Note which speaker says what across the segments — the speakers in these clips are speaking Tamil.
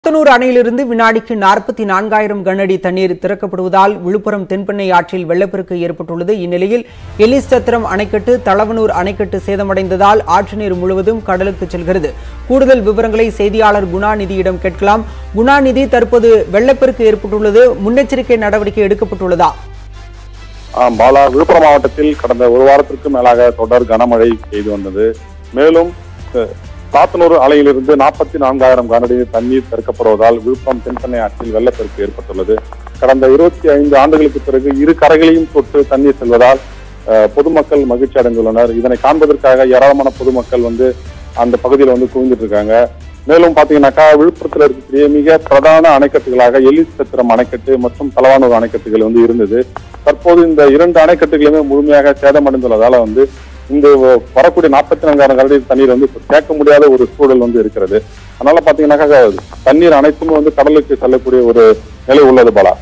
Speaker 1: சாத்தனூர் அணையிலிருந்து வினாடிக்கு நாற்பத்தி நான்காயிரம் கனஅடி தண்ணீர் திறக்கப்படுவதால் விழுப்புரம் தென்பெண்ணை ஆற்றில் வெள்ளப்பெருக்கு ஏற்பட்டுள்ளது இந்நிலையில் எலிஸ்தத்திரம் அணைக்கட்டு தளவனூர் அணைக்கட்டு சேதமடைந்ததால் ஆற்று நீர் முழுவதும் கடலுக்கு செல்கிறது கூடுதல் விவரங்களை செய்தியாளர் குணாநிதியிடம் கேட்கலாம் குணாநிதி தற்போது வெள்ளப்பெருக்கு ஏற்பட்டுள்ளது முன்னெச்சரிக்கை நடவடிக்கை எடுக்கப்பட்டுள்ளதா
Speaker 2: ஆம், பாலா விழுப்புரம் மாவட்டத்தில் கடந்த ஒரு வாரத்திற்கு மேலாக தொடர் கனமழை பெய்து வந்தது மேலும் அஹ், சாத்தனூர் அலையிலிருந்து நாற்பத்தி நான்காயிரம் கனஅடி தண்ணீர் திறக்கப்படுவதால் விழுப்புரம் தென்பெண்ணை ஆற்றில் வெள்ளப்பெருக்கு ஏற்பட்டுள்ளது கடந்த இருபத்தி ஐந்து ஆண்டுகளுக்கு பிறகு இரு கரைகளையும் தொட்டு தண்ணீர் செல்வதால் அஹ், பொதுமக்கள் மகிழ்ச்சி அடைந்துள்ளனர் இதனை காண்பதற்காக ஏராளமான பொதுமக்கள் வந்து அந்த பகுதியில் வந்து குவிந்துட்டு இருக்காங்க மேலும் பாத்தீங்கன்னாக்கா விழுப்புரத்தில் இருக்கக்கூடிய மிக பிரதான அணைக்கட்டுகளாக எலிஸ் சத்திரம் அணைக்கட்டு மற்றும் தலவானூர் அணைக்கட்டுகள் வந்து இருந்தது தற்போது இந்த இரண்டு அணைக்கட்டுகளுமே முழுமையாக சேதமடைந்துள்ளதால வந்து இந்த வரக்கூடிய நாற்பத்தி நான்காயிரம் கனடி தண்ணீர் வந்து சேர்க்க முடியாத ஒரு சூழல் வந்து இருக்கிறது அதனால பாத்தீங்கன்னாக்கா தண்ணீர் அனைத்துமே வந்து கடலுக்கு செல்லக்கூடிய ஒரு நிலை உள்ளது பாலா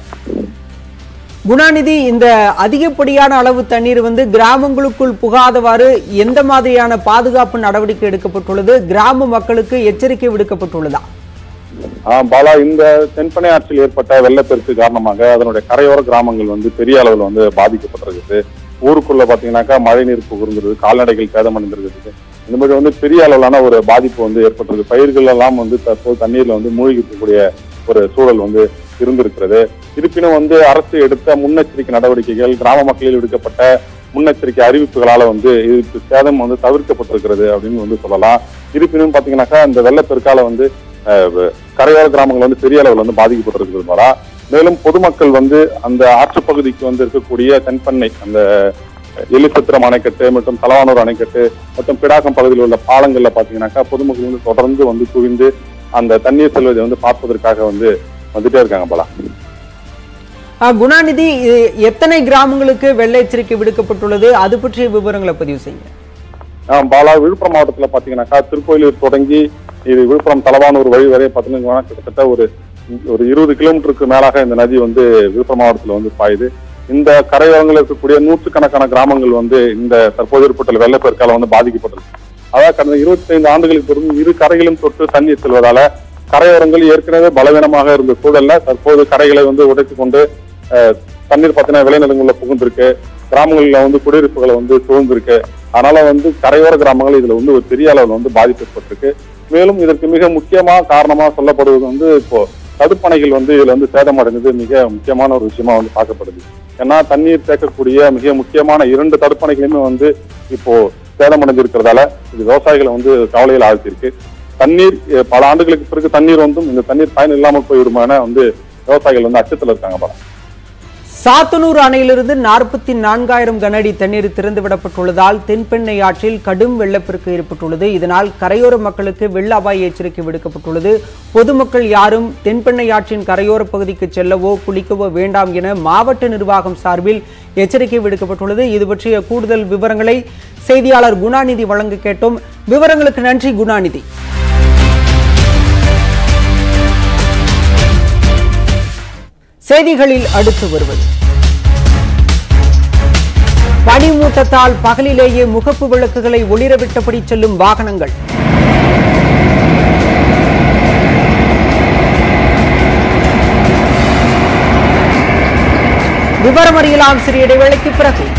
Speaker 1: குணாநிதி இந்த அதிகப்படியான அளவு தண்ணீர் வந்து கிராமங்களுக்குள் புகாதவாறு எந்த மாதிரியான பாதுகாப்பு நடவடிக்கை எடுக்கப்பட்டுள்ளது கிராம மக்களுக்கு எச்சரிக்கை விடுக்கப்பட்டுள்ளதா
Speaker 2: ஆஹ் பாலா இந்த தென்பெண்ணை ஆற்றில் ஏற்பட்ட வெள்ளப்பெருக்கு காரணமாக அதனுடைய கரையோர கிராமங்கள் வந்து பெரிய அளவில் வந்து பாதிக்கப்பட்டிருக்குது ஊருக்குள்ள பாத்தீங்கன்னாக்கா மழை நீர் புகுந்திருக்கு கால்நடைகள் சேதமடைந்திருக்குது இந்த மாதிரி வந்து பெரிய அளவிலான ஒரு பாதிப்பு வந்து ஏற்பட்டிருக்கு பயிர்கள் எல்லாம் வந்து தற்போது தண்ணீர்ல வந்து மூழ்கி இருக்கக்கூடிய ஒரு சூழல் வந்து இருந்திருக்கிறது இருப்பினும் வந்து அரசு எடுத்த முன்னெச்சரிக்கை நடவடிக்கைகள் கிராம மக்களில் எடுக்கப்பட்ட முன்னெச்சரிக்கை அறிவிப்புகளால வந்து இதுக்கு சேதம் வந்து தவிர்க்கப்பட்டிருக்கிறது அப்படின்னு வந்து சொல்லலாம் இருப்பினும் பாத்தீங்கன்னாக்கா இந்த வெள்ளப்பெருக்கால வந்து அஹ், கரையோர கிராமங்கள் வந்து பெரிய அளவில் வந்து பாதிக்கப்பட்டிருக்கிறது போல மேலும் பொதுமக்கள் வந்து அந்த ஆற்று பகுதிக்கு வந்து இருக்கக்கூடிய தென்பண்ணை அந்த எலிசத்திரம் அணைக்கட்டு மற்றும் தலவானூர் அணைக்கட்டு மற்றும் பிடாகம் பகுதியில் உள்ள பாலங்கள்ல பாத்தீங்கன்னாக்கா பொதுமக்கள் வந்து தொடர்ந்து வந்து குவிந்து அந்த தண்ணீர் செல்வதை வந்து பார்ப்பதற்காக வந்து வந்துட்டே இருக்காங்க போல
Speaker 1: ஆஹ், குணாநிதி இ- எத்தனை கிராமங்களுக்கு வெள்ள எச்சரிக்கை விடுக்கப்பட்டுள்ளது அது பற்றிய விவரங்களை பதிவு செய்யுங்க
Speaker 2: ஆஹ் பாலா விழுப்புரம் மாவட்டத்துல பாத்தீங்கன்னாக்கா திருக்கோயிலூர் தொடங்கி இது விழுப்புரம் தலவானூர் வழி வரை பாத்தீங்கன்னா கிட்டத்தட்ட ஒரு ஒரு இருபது கிலோமீட்டருக்கு மேலாக இந்த நதி வந்து விழுப்புரம் மாவட்டத்துல வந்து பாயுது இந்த கரையோரங்களில் இருக்கக்கூடிய நூற்றுக்கணக்கான கிராமங்கள் வந்து இந்த தற்போது ஏற்பட்ட வெள்ளப்பெருக்கால வந்து பாதிக்கப்பட்டிருக்கு அதாவது கடந்த இருபத்தி ஐந்து ஆண்டுகளுக்கு பிறகு இரு கரைகளும் தொட்டு தண்ணீர் செல்வதால கரையோரங்கள் ஏற்கனவே பலவீனமாக இருந்த சூழல்ல தற்போது கரைகளை வந்து உடைத்துக் கொண்டு அஹ், தண்ணீர் பார்த்தீங்கன்னா விளைநிலங்கள்ல புகுந்திருக்கு கிராமங்கள்ல வந்து குடியிருப்புகளை வந்து சூழ்ந்திருக்கு அதனால வந்து கரையோர கிராமங்கள் இதுல வந்து ஒரு பெரிய அளவில் வந்து பாதிக்கப்பட்டிருக்கு மேலும் இதற்கு மிக முக்கியமா காரணமா சொல்லப்படுவது வந்து இப்போ தடுப்பணைகள் வந்து இதுல வந்து சேதமடைந்தது மிக முக்கியமான ஒரு விஷயமா வந்து பார்க்கப்படுது ஏன்னா தண்ணீர் சேர்க்கக்கூடிய மிக முக்கியமான இரண்டு தடுப்பணைகளுமே வந்து இப்போ சேதமடைந்திருக்கிறதால இது விவசாயிகளை வந்து கவலையில் ஆழ்த்தியிருக்கு தண்ணீர் அஹ், பல ஆண்டுகளுக்கு பிறகு தண்ணீர் வந்தும் இந்த தண்ணீர் பயன் இல்லாமல் போயிடுமான வந்து விவசாயிகள் வந்து அச்சத்துல இருக்காங்க பல
Speaker 1: சாத்தனூர் அணையிலிருந்து நாற்பத்தி நான்காயிரம் கனஅடி தண்ணீர் திறந்துவிடப்பட்டுள்ளதால் தென்பெண்ணை ஆற்றில் கடும் வெள்ளப்பெருக்கு ஏற்பட்டுள்ளது இதனால் கரையோர மக்களுக்கு வெள்ள அபாய எச்சரிக்கை விடுக்கப்பட்டுள்ளது பொதுமக்கள் யாரும் தென்பெண்ணை ஆற்றின் கரையோர பகுதிக்கு செல்லவோ குளிக்கவோ வேண்டாம் என மாவட்ட நிர்வாகம் சார்பில் எச்சரிக்கை விடுக்கப்பட்டுள்ளது இது பற்றிய கூடுதல் விவரங்களை செய்தியாளர் குணாநிதி வழங்க கேட்டோம் விவரங்களுக்கு நன்றி குணாநிதி செய்திகளில் அடுத்து வருவது பனிமூட்டத்தால் பகலிலேயே முகப்பு விளக்குகளை ஒளிரவிட்டபடி செல்லும் வாகனங்கள் விவரம் அறியலாம் சிறிய இடைவேளைக்கு பிறகு